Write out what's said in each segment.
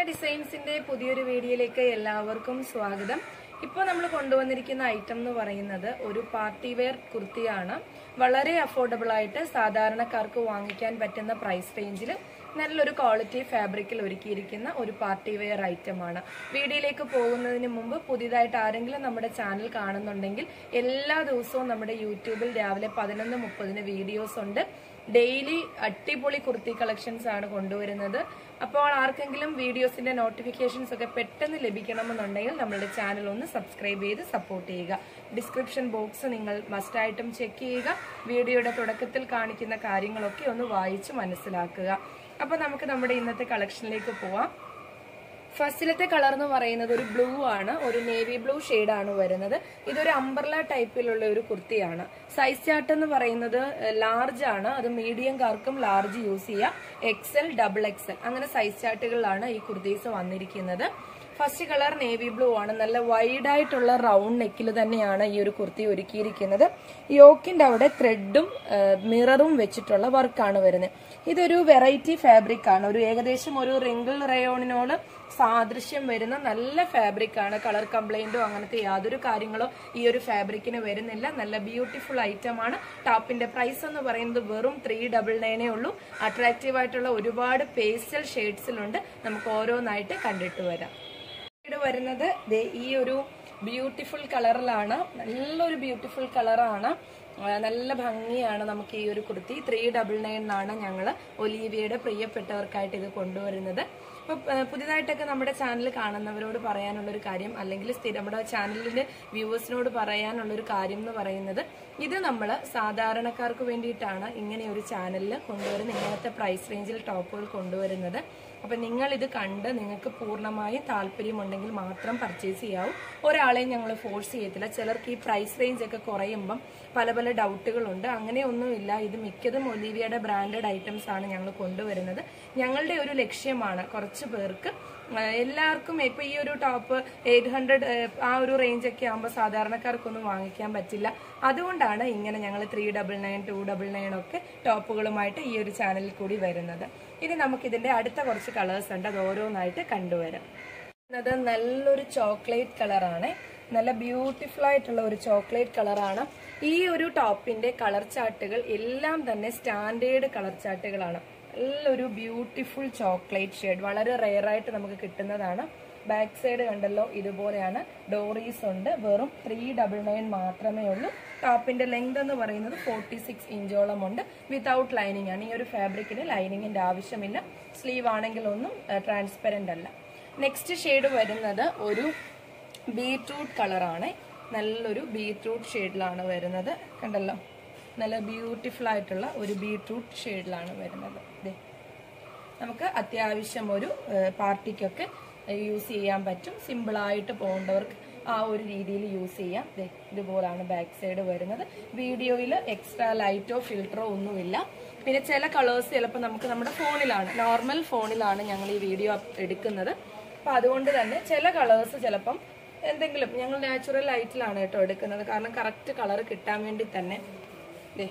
ഡിസൈൻസിന്റെ പുതിയൊരു വീഡിയോയിലേക്ക് എല്ലാവർക്കും സ്വാഗതം ഇപ്പോൾ നമ്മൾ കൊണ്ടുവന്നിരിക്കുന്ന ഐറ്റം എന്ന് പറയുന്നത് ഒരു പാർട്ടി വെയർ കുർത്തിയാണ് വളരെ അഫോർഡബിൾ ആയിട്ട് സാധാരണക്കാർക്ക് വാങ്ങിക്കാൻ പറ്റുന്ന പ്രൈസ് റേഞ്ചിൽ നല്ലൊരു ക്വാളിറ്റി ഫാബ്രിക്കിൽ ഒരുക്കിയിരിക്കുന്ന ഒരു പാർട്ടി വെയർ ഐറ്റമാണ് വീഡിയോയിലേക്ക് പോകുന്നതിന് മുമ്പ് പുതിയതായിട്ട് ആരെങ്കിലും നമ്മുടെ ചാനൽ കാണുന്നുണ്ടെങ്കിൽ എല്ലാ ദിവസവും നമ്മുടെ യൂട്യൂബിൽ രാവിലെ പതിനൊന്ന് മുപ്പതിന് വീഡിയോസ് ഉണ്ട് ഡെയിലി അടിപൊളി കുർത്തി കളക്ഷൻസ് ആണ് കൊണ്ടുവരുന്നത് അപ്പോൾ ആർക്കെങ്കിലും വീഡിയോസിന്റെ നോട്ടിഫിക്കേഷൻസ് ഒക്കെ പെട്ടെന്ന് ലഭിക്കണമെന്നുണ്ടെങ്കിൽ നമ്മളുടെ ചാനൽ ഒന്ന് സബ്സ്ക്രൈബ് ചെയ്ത് സപ്പോർട്ട് ചെയ്യുക ഡിസ്ക്രിപ്ഷൻ ബോക്സ് നിങ്ങൾ മസ്റ്റായിട്ടും ചെക്ക് ചെയ്യുക വീഡിയോയുടെ തുടക്കത്തിൽ കാണിക്കുന്ന കാര്യങ്ങളൊക്കെ ഒന്ന് വായിച്ച് മനസ്സിലാക്കുക അപ്പോൾ നമുക്ക് നമ്മുടെ ഇന്നത്തെ കളക്ഷനിലേക്ക് പോവാം ഫസ്റ്റിലത്തെ കളർ എന്ന് പറയുന്നത് ഒരു ബ്ലൂ ആണ് ഒരു നേവി ബ്ലൂ ആണ് വരുന്നത് ഇതൊരു അംബർല ടൈപ്പിലുള്ള ഒരു കുർത്തിയാണ് സൈസ് ചാർട്ട് എന്ന് പറയുന്നത് ലാർജ് ആണ് അത് മീഡിയം കാർക്കും ലാർജ് യൂസ് ചെയ്യാം എക്സൽ ഡബിൾ എക്സൽ അങ്ങനെ സൈസ് ചാർട്ടുകളിലാണ് ഈ കുർത്തീസ് വന്നിരിക്കുന്നത് ഫസ്റ്റ് കളർ നേവി ബ്ലൂ ആണ് നല്ല വൈഡ് ആയിട്ടുള്ള റൗണ്ട് നെക്കിൽ തന്നെയാണ് ഈ ഒരു കുർത്തി ഒരുക്കിയിരിക്കുന്നത് യോക്കിന്റെ അവിടെ ത്രെഡും മിററും വെച്ചിട്ടുള്ള വർക്കാണ് വരുന്നത് ഇതൊരു വെറൈറ്റി ഫാബ്രിക് ആണ് ഒരു ഏകദേശം ഒരു റിങ്കിൾ റയോണിനോട് സാദൃശ്യം വരുന്ന നല്ല ഫാബ്രിക് ആണ് കളർ കംപ്ലൈന്റോ അങ്ങനത്തെ യാതൊരു കാര്യങ്ങളോ ഈ ഒരു ഫാബ്രിക്കിന് വരുന്നില്ല നല്ല ബ്യൂട്ടിഫുൾ ഐറ്റം ആണ് ടോപ്പിന്റെ പ്രൈസ് എന്ന് പറയുന്നത് വെറും ത്രീ ഡബിൾ നയനേ ഉള്ളൂ അട്രാക്റ്റീവ് ആയിട്ടുള്ള ഒരുപാട് പേസ്റ്റൽ ഷെയ്ഡ്സിലുണ്ട് നമുക്ക് ഓരോന്നായിട്ട് കണ്ടിട്ട് വരാം ഷെയ്ഡ് വരുന്നത് ദേ ഈ ഒരു ബ്യൂട്ടിഫുൾ കളറിലാണ് നല്ലൊരു ബ്യൂട്ടിഫുൾ കളറാണ് നല്ല ഭംഗിയാണ് നമുക്ക് ഈ ഒരു കുർത്തി ത്രീ ഡബിൾ നയൻ ഞങ്ങൾ ഒലീവിയയുടെ പ്രിയപ്പെട്ടവർക്കായിട്ട് ഇത് കൊണ്ടുവരുന്നത് അപ്പൊ പുതിയതായിട്ടൊക്കെ നമ്മുടെ ചാനൽ കാണുന്നവരോട് പറയാനുള്ള ഒരു കാര്യം അല്ലെങ്കിൽ സ്ഥിരം നമ്മുടെ ചാനലിന്റെ വ്യൂവേഴ്സിനോട് പറയാനുള്ള ഒരു കാര്യം എന്ന് പറയുന്നത് ഇത് നമ്മൾ സാധാരണക്കാർക്ക് വേണ്ടിയിട്ടാണ് ഇങ്ങനെ ഒരു ചാനലിൽ കൊണ്ടുവരുന്ന ഇങ്ങനത്തെ പ്രൈസ് റേഞ്ചിൽ ടോപ്പുകൾ കൊണ്ടുവരുന്നത് അപ്പൊ നിങ്ങൾ ഇത് കണ്ട് നിങ്ങൾക്ക് പൂർണ്ണമായും താല്പര്യമുണ്ടെങ്കിൽ മാത്രം പർച്ചേസ് ചെയ്യാവൂ ഒരാളെയും ഞങ്ങൾ ഫോഴ്സ് ചെയ്യത്തില്ല ചിലർക്ക് ഈ പ്രൈസ് റേഞ്ച് ഒക്കെ കുറയുമ്പം പല പല ഡൗട്ടുകളുണ്ട് അങ്ങനെയൊന്നുമില്ല ഇത് മിക്കതും ഒലീവിയയുടെ ബ്രാൻഡഡ് ഐറ്റംസ് ആണ് ഞങ്ങൾ കൊണ്ടുവരുന്നത് ഞങ്ങളുടെ ഒരു ലക്ഷ്യമാണ് കുറച്ച് പേർക്ക് എല്ലാവർക്കും ഇപ്പൊ ഈ ഒരു ടോപ്പ് എയ്റ്റ് ഹൺഡ്രഡ് ആ ഒരു റേഞ്ച് ഒക്കെ ആകുമ്പോൾ സാധാരണക്കാർക്കൊന്നും വാങ്ങിക്കാൻ പറ്റില്ല അതുകൊണ്ടാണ് ഇങ്ങനെ ഞങ്ങൾ three double nine two double nine ഒക്കെ ടോപ്പുകളുമായിട്ട് ഈ ഒരു ചാനലിൽ കൂടി വരുന്നത് ഇനി നമുക്ക് ഇതിന്റെ അടുത്ത കുറച്ച് കളേഴ്സ് ഉണ്ട് അത് ഓരോന്നായിട്ട് കണ്ടുവരാം അത് നല്ലൊരു ചോക്ലേറ്റ് കളറാണ് നല്ല ബ്യൂട്ടിഫുൾ ആയിട്ടുള്ള ഒരു ചോക്ലേറ്റ് കളറാണ് ഈ ഒരു ടോപ്പിന്റെ കളർ ചാർട്ടുകൾ എല്ലാം തന്നെ സ്റ്റാൻഡേർഡ് കളർ ചാർട്ടുകളാണ് നല്ലൊരു ബ്യൂട്ടിഫുൾ ചോക്ലേറ്റ് ഷെയ്ഡ് വളരെ റെയർ ആയിട്ട് നമുക്ക് കിട്ടുന്നതാണ് ബാക്ക് സൈഡ് കണ്ടല്ലോ ഇതുപോലെയാണ് ഡോറീസ് ഉണ്ട് വെറും ത്രീ ഡബിൾ നയൻ മാത്രമേ ഉള്ളൂ ടോപ്പിന്റെ ലെങ്ത് എന്ന് പറയുന്നത് ഫോർട്ടി സിക്സ് ഇഞ്ചോളം ഉണ്ട് വിതൗട്ട് ലൈനിങ് ആണ് ഈ ഒരു ഫാബ്രിക്കിന് ലൈനിങ്ങിന്റെ ആവശ്യമില്ല സ്ലീവ് ആണെങ്കിൽ ഒന്നും ട്രാൻസ്പെറന്റ് അല്ല നെക്സ്റ്റ് ഷെയ്ഡ് വരുന്നത് ഒരു ബീട്രൂട്ട് കളറാണ് നല്ലൊരു ബീട്രൂട്ട് ഷെയ്ഡിലാണ് വരുന്നത് കണ്ടല്ലോ നല്ല ബ്യൂട്ടിഫുൾ ആയിട്ടുള്ള ഒരു ബീട്രൂട്ട് ഷെയ്ഡിലാണ് വരുന്നത് ദേ നമുക്ക് അത്യാവശ്യം ഒരു പാർട്ടിക്കൊക്കെ യൂസ് ചെയ്യാൻ പറ്റും സിമ്പിളായിട്ട് പോകേണ്ടവർക്ക് ആ ഒരു രീതിയിൽ യൂസ് ചെയ്യാം ദേ ഇതുപോലാണ് ബാക്ക് സൈഡ് വരുന്നത് വീഡിയോയിൽ എക്സ്ട്രാ ലൈറ്റോ ഫിൽറ്ററോ ഒന്നുമില്ല പിന്നെ ചില കളേഴ്സ് ചിലപ്പോൾ നമുക്ക് നമ്മുടെ ഫോണിലാണ് നോർമൽ ഫോണിലാണ് ഞങ്ങൾ ഈ വീഡിയോ എടുക്കുന്നത് അപ്പം അതുകൊണ്ട് തന്നെ ചില കളേഴ്സ് ചിലപ്പം എന്തെങ്കിലും ഞങ്ങൾ നാച്ചുറൽ ലൈറ്റിലാണ് കേട്ടോ എടുക്കുന്നത് കാരണം കറക്റ്റ് കളർ കിട്ടാൻ വേണ്ടി തന്നെ ദേ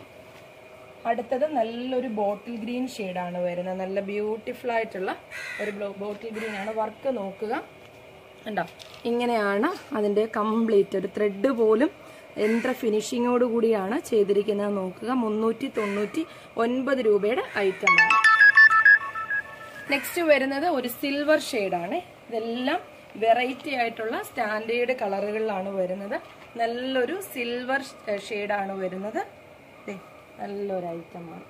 അടുത്തത് നല്ലൊരു ബോട്ടിൽ ഗ്രീൻ ഷെയ്ഡാണ് വരുന്നത് നല്ല ബ്യൂട്ടിഫുൾ ആയിട്ടുള്ള ഒരു ബോട്ടിൽ ഗ്രീൻ ആണ് വർക്ക് നോക്കുക ഉണ്ടോ ഇങ്ങനെയാണ് അതിൻ്റെ കംപ്ലീറ്റ് ഒരു ത്രെഡ് പോലും എത്ര ഫിനിഷിങ്ങോട് കൂടിയാണ് ചെയ്തിരിക്കുന്നത് നോക്കുക മുന്നൂറ്റി തൊണ്ണൂറ്റി ഒൻപത് രൂപയുടെ ഐറ്റമാണ് നെക്സ്റ്റ് വരുന്നത് ഒരു സിൽവർ ഷെയ്ഡാണ് ഇതെല്ലാം വെറൈറ്റി ആയിട്ടുള്ള സ്റ്റാൻഡേർഡ് കളറുകളിലാണ് വരുന്നത് നല്ലൊരു സിൽവർ ഷെയ്ഡാണ് വരുന്നത് നല്ലൊരു ഐറ്റമാണ്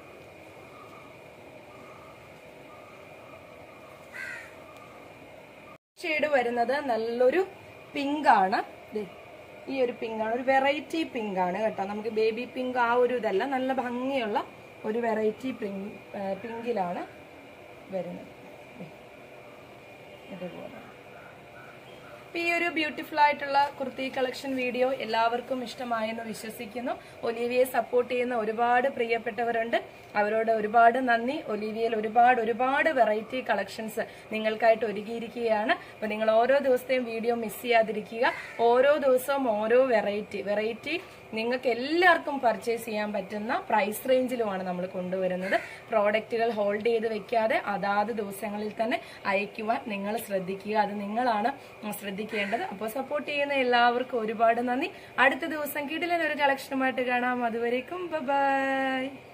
ഷെയ്ഡ് വരുന്നത് നല്ലൊരു പിങ്ക് ആണ് ഈ ഒരു പിങ്ക് ആണ് ഒരു വെറൈറ്റി പിങ്ക് ആണ് കേട്ടോ നമുക്ക് ബേബി പിങ്ക് ആ ഒരു ഇതല്ല നല്ല ഭംഗിയുള്ള ഒരു വെറൈറ്റി പിങ്ക് പിങ്കിലാണ് വരുന്നത് ഇതുപോലെ ഈ ഒരു ബ്യൂട്ടിഫുൾ ആയിട്ടുള്ള കുർത്തി കളക്ഷൻ വീഡിയോ എല്ലാവർക്കും ഇഷ്ടമായെന്ന് വിശ്വസിക്കുന്നു ഒലീവിയെ സപ്പോർട്ട് ചെയ്യുന്ന ഒരുപാട് പ്രിയപ്പെട്ടവരുണ്ട് അവരോട് ഒരുപാട് നന്ദി ഒലീവിയയിൽ ഒരുപാട് ഒരുപാട് വെറൈറ്റി കളക്ഷൻസ് നിങ്ങൾക്കായിട്ട് ഒരുക്കിയിരിക്കുകയാണ് അപ്പൊ നിങ്ങൾ ഓരോ ദിവസത്തെയും വീഡിയോ മിസ് ചെയ്യാതിരിക്കുക ഓരോ ദിവസവും ഓരോ വെറൈറ്റി വെറൈറ്റി നിങ്ങൾക്ക് എല്ലാവർക്കും പർച്ചേസ് ചെയ്യാൻ പറ്റുന്ന പ്രൈസ് റേഞ്ചിലുമാണ് നമ്മൾ കൊണ്ടുവരുന്നത് പ്രോഡക്റ്റുകൾ ഹോൾഡ് ചെയ്ത് വെക്കാതെ അതാത് ദിവസങ്ങളിൽ തന്നെ അയക്കുവാൻ നിങ്ങൾ ശ്രദ്ധിക്കുക അത് നിങ്ങളാണ് ശ്രദ്ധിക്കേണ്ടത് അപ്പോൾ സപ്പോർട്ട് ചെയ്യുന്ന എല്ലാവർക്കും ഒരുപാട് നന്ദി അടുത്ത ദിവസം കിടിലൻ ഒരു കളക്ഷനുമായിട്ട് കാണാം അതുവരേക്കും ബൈ